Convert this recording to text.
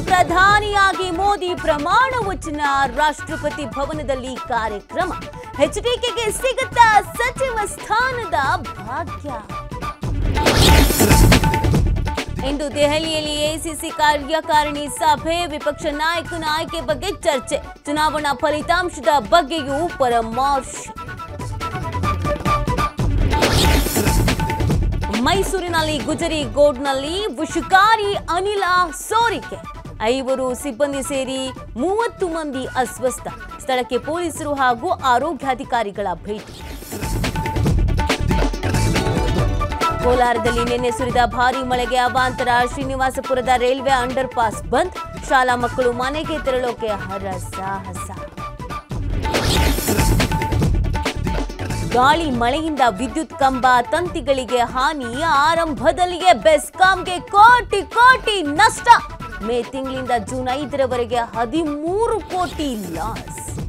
ಪ್ರಧಾನಿಯಾಗಿ ಮೋದಿ ಪ್ರಮಾಣ ವಚನ ರಾಷ್ಟ್ರಪತಿ ಭವನದಲ್ಲಿ ಕಾರ್ಯಕ್ರಮ ಎಚ್ಡಿಕೆಗೆ ಸಿಗುತ್ತಾ ಸಚಿವ ಸ್ಥಾನದ ಭಾಗ್ಯ ಇಂದು ದೆಹಲಿಯಲ್ಲಿ ಎಸಿಸಿ ಕಾರ್ಯಕಾರಿಣಿ ಸಭೆ ವಿಪಕ್ಷ ನಾಯಕನ ಆಯ್ಕೆ ಬಗ್ಗೆ ಚರ್ಚೆ ಚುನಾವಣಾ ಫಲಿತಾಂಶದ ಬಗ್ಗೆಯೂ ಪರಾಮರ್ಶೆ ಮೈಸೂರಿನಲ್ಲಿ ಗುಜರಿ ಗೋಡ್ನಲ್ಲಿ ವಿಷಕಾರಿ ಅನಿಲ ಸೋರಿಕೆ ಐವರು ಸಿಬ್ಬಂದಿ ಸೇರಿ ಮೂವತ್ತು ಮಂದಿ ಅಸ್ವಸ್ಥ ಸ್ಥಳಕ್ಕೆ ಪೊಲೀಸರು ಹಾಗೂ ಆರೋಗ್ಯಾಧಿಕಾರಿಗಳ ಭೇಟಿ ಕೋಲಾರದಲ್ಲಿ ನಿನ್ನೆ ಸುರಿದ ಭಾರೀ ಮಳೆಗೆ ಅವಾಂತರ ಶ್ರೀನಿವಾಸಪುರದ ರೈಲ್ವೆ ಅಂಡರ್ ಪಾಸ್ ಬಂದ್ ಶಾಲಾ ಮಕ್ಕಳು ಮನೆಗೆ ತೆರಳೋಕೆ ಹರಸಾಹಸ ಗಾಳಿ ಮಳೆಯಿಂದ ವಿದ್ಯುತ್ ಕಂಬ ತಂತಿಗಳಿಗೆ ಹಾನಿ ಆರಂಭದಲ್ಲಿಯೇ ಬೆಸ್ಕಾಂಗೆ ಕೋಟಿ ಕೋಟಿ ನಷ್ಟ ಮೇ ತಿಂಗಳಿಂದ ಜೂನ್ ಐದರವರೆಗೆ ಹದಿಮೂರು ಕೋಟಿ ಲಾಸ್